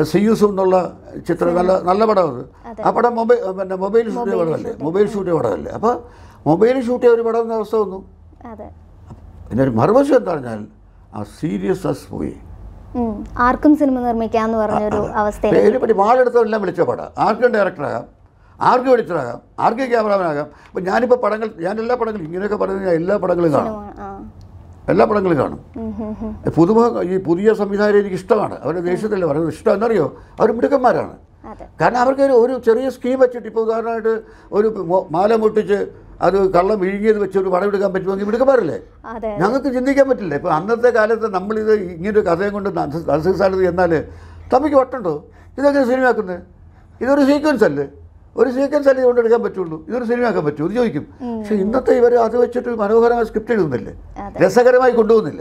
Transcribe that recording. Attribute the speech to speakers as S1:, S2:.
S1: Zeus എന്നുള്ള ചിത്രം നല്ല നല്ല പടം അത് ആ പടം മൊബൈൽ പിന്നെ മൊബൈൽ ഷൂട്ട് ചെയ്ത പടമല്ലേ മൊബൈൽ ഷൂട്ട് ചെയ്ത പടമല്ലേ അപ്പോൾ മൊബൈൽ ഷൂട്ട് ചെയ്ത ഒരു പടം എന്ന അവസ്ഥ വന്നു
S2: അതെ
S1: പിന്നെ ഒരു മറുവശം എന്താ പറഞ്ഞാൽ ആ സീരിയസ്നെസ് പോയി
S2: ഉം. ആർക്കും സിനിമ നിർമ്മിക്കാന്ന് പറഞ്ഞൊരു അവസ്ഥയിൽ
S1: ഇതിനെപ്പറ്റി വാളെടുത്തവരെല്ലാം വിളിച്ച പടം ആർക്കും ഡയറക്ടറാകാം ആർക്കും എഡിറ്ററാകാം ആർക്കും ക്യാമറാമാനാകാം അപ്പം ഞാനിപ്പോൾ പടങ്ങൾ ഞാൻ എല്ലാ പടങ്ങളും ഇങ്ങനെയൊക്കെ പറഞ്ഞു ഞാൻ എല്ലാ പടങ്ങളും കാണും
S2: ആ
S1: എല്ലാ പടങ്ങളും കാണും
S2: ഉം, ഉം, ഉം.
S1: പുതുമ ഈ പുതിയ സംവിധായകരെ എനിക്ക് ഇഷ്ടമാണ് അവരുടെ ദേഷ്യത്തില്ല പറയുന്നത് ഇഷ്ടം എന്നറിയോ അവർ മിടുക്കന്മാരാണ്
S2: അതെ
S1: കാരണം അവർക്ക് ഒരു- ഒരു ചെറിയ സ്കീം വെച്ചിട്ട് ഇപ്പോൾ ഉദാഹരണമായിട്ട് ഒരു മൊ- മാല മുട്ടിച്ച് അത് കള്ളം വിഴുങ്ങിയത് വെച്ച് ഒരു പടം എടുക്കാൻ പറ്റുമെങ്കിൽ മിടുക്കന്മാരല്ലേ
S2: അതെ
S1: ഞങ്ങൾക്ക് ചിന്തിക്കാൻ പറ്റില്ല ഇപ്പോൾ അന്നത്തെ കാലത്ത് നമ്മളിത് ഇങ്ങനൊരു കഥയും കൊണ്ട് നഴ്സിംഗ് സ്ഥലത്ത് ചെന്നാൽ തമ്മിക്ക് വട്ടുണ്ടോ ഇതെങ്ങനെ സിനിമയാക്കുന്നത് ഇതൊരു സീക്വൻസ് അല്ലേ ഒരു സീക്വൻസ് അല്ലേ കൊണ്ട് എടുക്കാൻ പറ്റുള്ളൂ ഇതൊരു സിനിമയാക്കാൻ പറ്റുമോ ഇത് ചോദിക്കും പക്ഷേ ഇന്നത്തെ ഇവർ അത് വെച്ചിട്ട് മനോഹരമായ സ്ക്രിപ്റ്റ് എഴുതുന്നില്ലേ
S2: അതെ.
S1: രസകരമായി കൊണ്ടുപോകുന്നില്ല